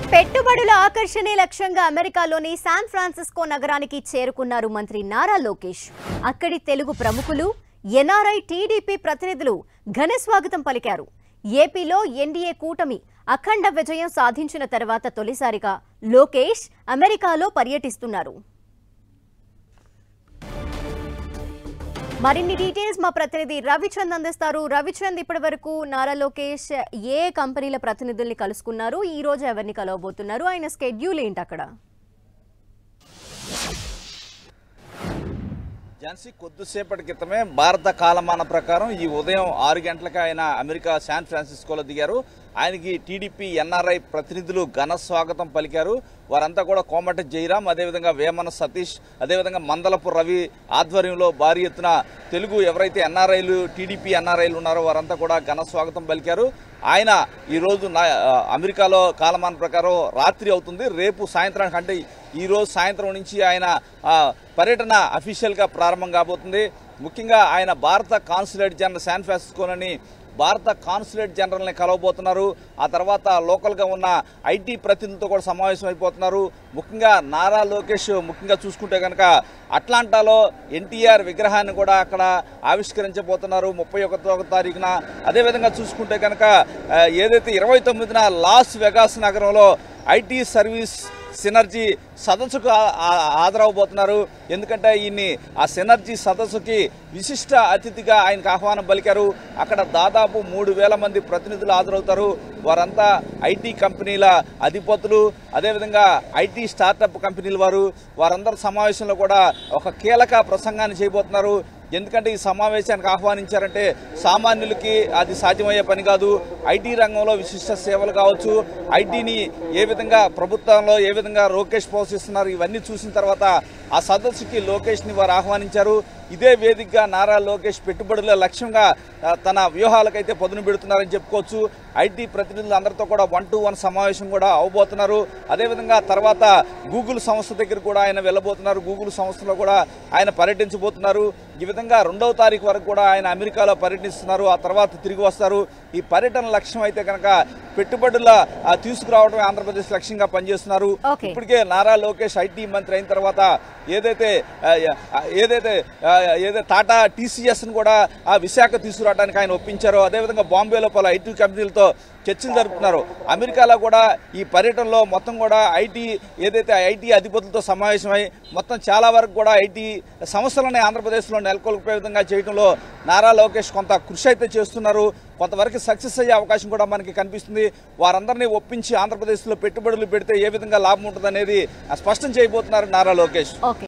పెట్టుబడుల ఆకర్షణే లక్ష్యంగా అమెరికాలోని శాన్ ఫ్రాన్సిస్కో నగరానికి చేరుకున్నారు మంత్రి నారా లోకేష్ అక్కడి తెలుగు ప్రముఖులు ఎన్ఆర్ఐ టీడీపీ ప్రతినిధులు ఘన స్వాగతం పలికారు ఏపీలో ఎన్డీఏ కూటమి అఖండ విజయం సాధించిన తర్వాత తొలిసారిగా లోకేష్ అమెరికాలో పర్యటిస్తున్నారు మరిన్ని డీటెయిల్స్ మా ప్రతినిధి రవిచంద్ అందిస్తారు రవిచంద్ ఇప్పటి వరకు నారా లోకేష్ ఏ కంపెనీల ప్రతినిధుల్ని కలుసుకున్నారు ఈ రోజు ఎవరిని కలవబోతున్నారు ఆయన స్కెడ్యూల్ ఏంటి అక్కడ ఝాన్సీ కొద్దిసేపటి క్రితమే భారత కాలమాన ప్రకారం ఈ ఉదయం ఆరు గంటలకు ఆయన అమెరికా శాన్ ఫ్రాన్సిస్కోలో దిగారు ఆయనకి టీడీపీ ఎన్ఆర్ఐ ప్రతినిధులు ఘన స్వాగతం పలికారు వారంతా కూడా కోమటి జయరాం అదేవిధంగా వేమన సతీష్ అదేవిధంగా మందలపు రవి ఆధ్వర్యంలో భారీ ఎత్తున తెలుగు ఎవరైతే ఎన్ఆర్ఐలు టీడీపీ ఎన్ఆర్ఐలు ఉన్నారో వారంతా కూడా ఘన స్వాగతం పలికారు ఆయన ఈరోజు నా అమెరికాలో కాలమాన ప్రకారం రాత్రి అవుతుంది రేపు సాయంత్రానికి అంటే ఈ రోజు సాయంత్రం నుంచి ఆయన ఆ, పర్యటన అఫీషియల్గా ప్రారంభం కాబోతుంది ముఖ్యంగా ఆయన భారత కాన్సులేట్ జనరల్ శాన్ ఫ్రాన్సిస్కోలోని భారత కాన్సులేట్ జనరల్ని కలవబోతున్నారు ఆ తర్వాత లోకల్గా ఉన్న ఐటీ ప్రతినిధులతో కూడా సమావేశం అయిపోతున్నారు ముఖ్యంగా నారా లోకేష్ ముఖ్యంగా చూసుకుంటే కనుక అట్లాంటాలో ఎన్టీఆర్ విగ్రహాన్ని కూడా అక్కడ ఆవిష్కరించబోతున్నారు ముప్పై ఒకటో తారీఖున అదేవిధంగా చూసుకుంటే కనుక ఆ, ఏదైతే ఇరవై తొమ్మిదిన లాస్ వెగాస్ నగరంలో ఐటీ సర్వీస్ సినర్జీ సదస్సుకు ఆ- ఆ- హాజరవబోతున్నారు ఎందుకంటే ఈయన్ని ఆ సినర్జీ సదస్సుకి విశిష్ట అతిథిగా ఆయనకు ఆహ్వానం పలికారు అక్కడ దాదాపు మూడు వేల మంది ప్రతినిధులు హాజరవుతారు వారంతా ఐటీ కంపెనీల అధిపతులు అదేవిధంగా ఐటీ స్టార్టప్ కంపెనీల వారు వారందరి సమావేశంలో కూడా ఒక కీలక ప్రసంగాన్ని చేయబోతున్నారు ఎందుకంటే ఈ సమావేశానికి ఆహ్వానించారంటే సామాన్యులకి అది సాధ్యమయ్యే పని కాదు ఐటీ రంగంలో విశిష్ట సేవలు కావచ్చు ఐటీని ఏ విధంగా ప్రభుత్వంలో ఏ విధంగా లోకేష్ పోషిస్తున్నారు ఇవన్నీ చూసిన తర్వాత ఆ సదస్సుకి లోకేష్ని వారు ఆహ్వానించారు ఇదే వేదికగా నారా లోకేష్ పెట్టుబడుల లక్ష్యంగా ఆ, తన వ్యూహాలకైతే పదును పెడుతున్నారని చెప్పుకోవచ్చు ఐటీ ప్రతినిధులు అందరితో కూడా వన్ టు వన్ సమావేశం కూడా అవబోతున్నారు అదేవిధంగా తర్వాత గూగుల్ సంస్థ దగ్గర కూడా ఆయన వెళ్ళబోతున్నారు గూగుల్ సంస్థలో కూడా ఆయన పర్యటించబోతున్నారు ఈ విధంగా రెండవ తారీఖు వరకు కూడా ఆయన అమెరికాలో పర్యటిస్తున్నారు ఆ తర్వాత తిరిగి వస్తారు ఈ పర్యటన లక్ష్యం అయితే కనుక పెట్టుబడుల ఆ, తీసుకురావడమే ఆంధ్రప్రదేశ్ లక్ష్యంగా పనిచేస్తున్నారు Okay. ఇప్పటికే నారా లోకేష్ ఐటీ మంత్రి అయిన తర్వాత ఏదైతే ఆ, ఆ, ఏదైతే ఆ, ఏదైతే టాటా టీసీఎస్ ను కూడా ఆ విశాఖ తీసుకురావడానికి ఆయన ఒప్పించారో అదేవిధంగా బాంబేలో పలు ఐటీ కంపెనీలతో చర్చలు జరుపుతున్నారు అమెరికాలో కూడా ఈ పర్యటనలో మొత్తం కూడా ఐటీ ఏదైతే ఐటీ అధిపతులతో సమావేశమై మొత్తం చాలా వరకు కూడా ఐటీ సంస్థలని ఆంధ్రప్రదేశ్లో నెలకొల్పే విధంగా చేయడంలో నారా లోకేష్ కొంత కృషి అయితే చేస్తున్నారు కొంతవరకు సక్సెస్ అయ్యే అవకాశం కూడా మనకి కనిపిస్తుంది వారందరినీ ఒప్పించి ఆంధ్రప్రదేశ్లో పెట్టుబడులు పెడితే ఏ విధంగా లాభం ఉంటుందనేది స్పష్టం చేయబోతున్నారు నారా లోకేష్ ఓకే